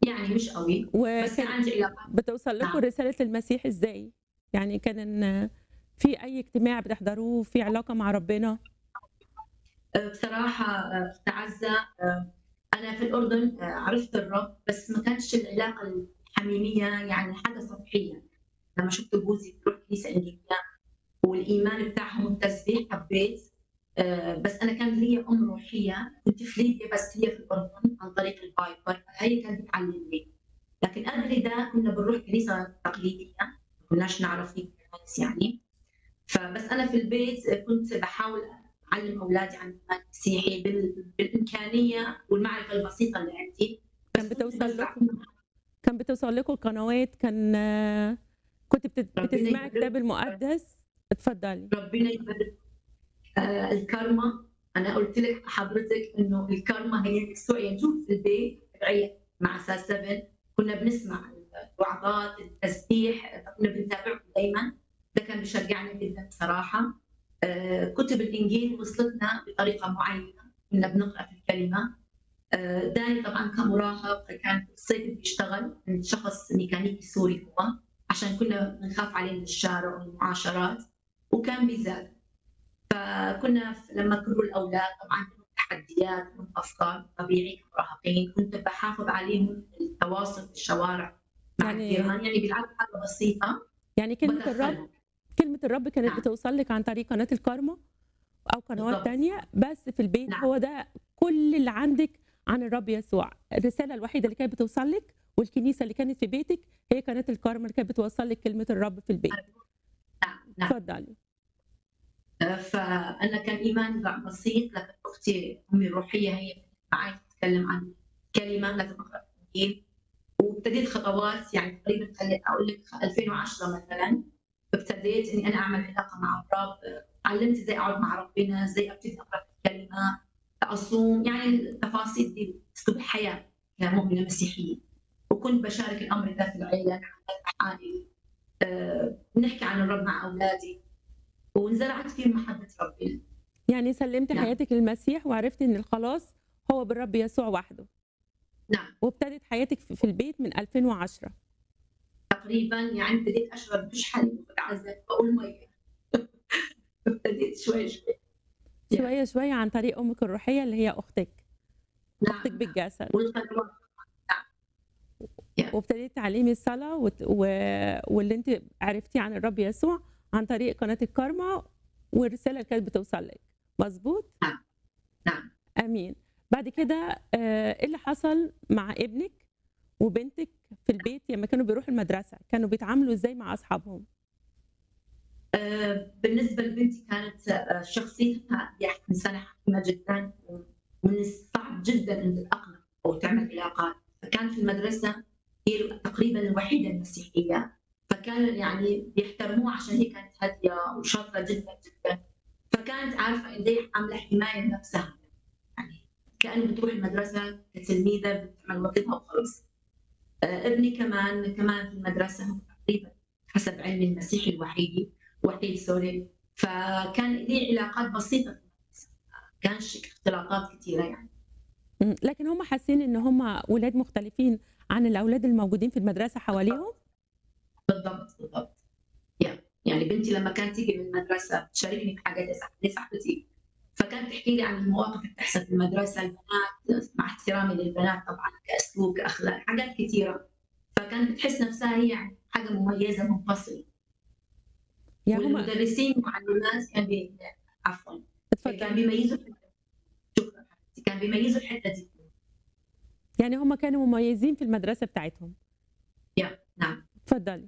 يعني مش قوي بس كان وكان عندي علاقات بتوصل لكم نعم رسالة المسيح إزاي؟ يعني كان إن في أي اجتماع بتحضروه في علاقة مع ربنا؟ آه، بصراحة آه، في عزة آه، أنا في الأردن آه، عرفت الرب بس ما كانتش العلاقة الحميمية يعني حاجة سطحية لما شفت جوزي بيروح كنيسة أنجلية والإيمان بتاعهم والتسبيح حبيت آه، بس أنا كان لي أم روحية كنت في ليبيا بس هي في الأردن عن طريق البايبر هي كانت بتعلمني لكن قبل ده كنا بنروح كنيسة تقليدية ما كناش نعرف فيه ناس يعني فبس أنا في البيت كنت بحاول أعلم أولادي عن الإيمان المسيحي بال- بالإمكانية والمعرفة البسيطة اللي عندي كان بس كنت بتوصل بزرع لكم كان بتوصل لكم القنوات كان آه، كنت بت- ربنا بتسمعي الكتاب يبارك المقدس؟ اتفضلي ربنا يبارك آه الكارما انا قلت لك حضرتك انه الكارما هي السوء يعني شوف في البيت تبعي مع اساس 7 كنا بنسمع الوعظات التسبيح كنا بنتابعهم دائما ده كان بيشجعنا جدا بصراحه آه كتب الانجيل وصلتنا بطريقه معينه كنا بنقرا في الكلمه آه داني طبعا كمراهق كان في الصيف بيشتغل عند شخص ميكانيكي سوري هو عشان كنا بنخاف عليه من الشارع والمعاشرات وكان بيزاد فكنا في- لما كبروا الاولاد طبعا كانوا تحديات وافكار طبيعي كمراهقين كنت بحافظ عليهم التواصل في الشوارع مع يعني الجيران يعني بيلعبوا حاجه بسيطه يعني كلمة الرب بدخلهم كلمة الرب كانت نعم بتوصل لك عن طريق قناة الكارما أو قنوات بالضبط تانية بس في البيت نعم هو ده كل اللي عندك عن الرب يسوع الرسالة الوحيدة اللي كانت بتوصل لك والكنيسة اللي كانت في بيتك هي قناة الكارما اللي كانت بتوصل لك كلمة الرب في البيت نعم نعم اتفضلي آه، فانا كان ايماني ضع بسيط لكن اختي امي الروحيه هي معي تتكلم عن كلمه لازم اقرا الانجيل وابتديت خطوات يعني تقريبا خليت اقول لك 2010 مثلا ابتديت اني انا اعمل علاقه مع الرب علمت ازاي اقعد مع ربنا ازاي ابتدي اقرا الكلمه اصوم يعني التفاصيل دي اسلوب الحياه كمؤمنه مسيحيه وكنت بشارك الامر ده في العيله حالي أه بنحكي عن الرب مع اولادي وانزرعت فيهم محبه ربنا يعني سلمت نعم حياتك للمسيح وعرفتي ان الخلاص هو بالرب يسوع وحده نعم وابتدت حياتك في في البيت من 2010 تقريبا يعني بديت اشرب مش حليب واتعذب بقول ميه ابتديت شوي شوي يعني شوية شوية عن طريق أمك الروحية اللي هي أختك أختك نعم نعم بالجسد والخلوات نعم يعني وابتديت تعليمي الصلاة وت... و... واللي انت عرفتيه عن الرب يسوع عن طريق قناة الكارما والرسالة اللي كانت بتوصل لك مظبوط نعم نعم امين بعد كده آه، ايه اللي حصل مع ابنك وبنتك في البيت لما كانوا بيروحوا المدرسة كانوا بيتعاملوا ازاي مع اصحابهم آه، بالنسبة لبنتي كانت آه، شخصيتها يعني إنسانة حكيمة جدا ومن الصعب جدا أن تتأقلم أو تعمل علاقات فكان في المدرسة هي تقريبا الوحيدة المسيحية فكان يعني بيحترموها عشان هي كانت هادية وشاطرة جدا جدا فكانت عارفة إن هي عاملة حماية لنفسها يعني كأنه بتروح المدرسة كتلميذة بتعمل واجبها وخلاص آه، ابني كمان كمان في المدرسة هو تقريبا حسب علمي المسيحي الوحيد وحيد سوري فكان لي علاقات بسيطة في المدرسة كانش اختلاطات كثيرة يعني مم. لكن هم حاسين ان هم ولاد مختلفين عن الاولاد الموجودين في المدرسة حواليهم بالضبط بالضبط يعني يعني بنتي لما كانت تيجي من المدرسة تشاركني بحاجات يا صاحبتي صاحبتي فكانت تحكي لي عن المواقف اللي بتحصل في المدرسة البنات مع احترامي للبنات طبعا كأسلوب كأخلاق حاجات كثيرة فكانت بتحس نفسها هي يعني حاجة مميزة منفصلة يعني هم والمدرسين والمعلمات كان بي... عفوا كان اتفضل بيميزوا شكرا حبيبتي. كان بيميزوا الحتة دي يعني هم كانوا مميزين في المدرسة بتاعتهم يا نعم اتفضلي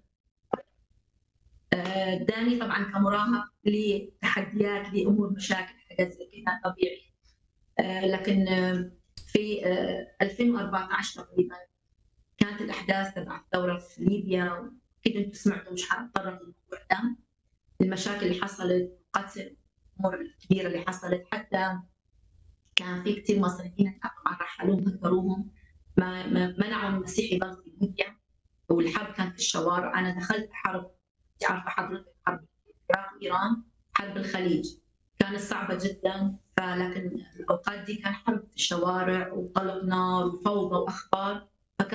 آه، داني طبعا كمراهق لي تحديات لي امور مشاكل حاجات زي كذا طبيعي آه، لكن آه، في آه، 2014 تقريبا كانت الاحداث تبع الثوره في ليبيا اكيد انتم سمعتوا مش حاتطرق للموضوع ده المشاكل اللي حصلت قتل الامور الكبيره اللي حصلت حتى كان في كثير مصريين طبعا رحلوهم هكروهم ما ما- منعوا المسيح يضل في ليبيا والحرب كانت في الشوارع انا دخلت حرب انت عارفه حضرتك حرب العراق وايران حرب الخليج كانت صعبه جدا فلكن الاوقات دي كان حرب في الشوارع وطلق نار وفوضى واخبار